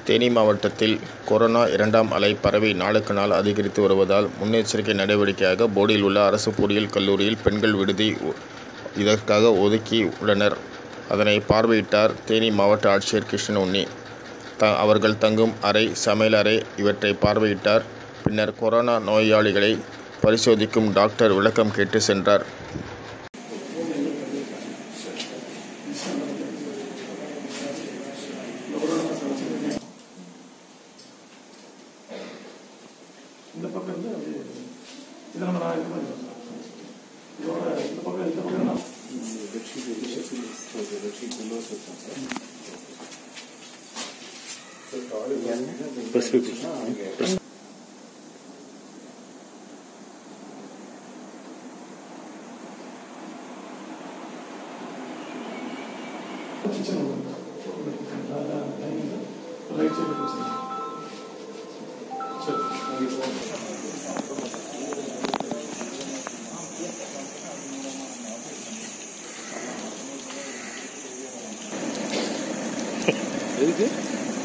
தேனி மாவட்டத்தில் கொரோனா இரண்டாம் அலை பரவி நாளுக்கு நாள் அதிகரித்து வருவதால் முன்னெச்சரிக்கை நடவடிக்கையாக போடியில் உள்ள அரசு பொறியியல் கல்லூரியில் பெண்கள் விடுதி இதற்காக ஒதுக்கி உள்ளனர். அதனை பார்வையிட்டார் தேனி மாவட்ட ஆட்சியர் கிருஷ்ணன் உன்னி. அவர்கள் தங்கும் அறை, சமையலறை இவற்றை பார்வையிட்டார். பின்னர் கொரோனா நோயாளிகளை பரிசோதிக்கும் டாக்டர் விளக்கம் கேட்டு சென்றார். இந்த பக்கம் இருந்து அப்படியே இதை நம்ம நான் இது பண்ணி இதோட இந்த பக்கம் இந்த பக்கம் நான் கிச்சன் ரைட் சைடு கிச்சன் சரி எதுக்கு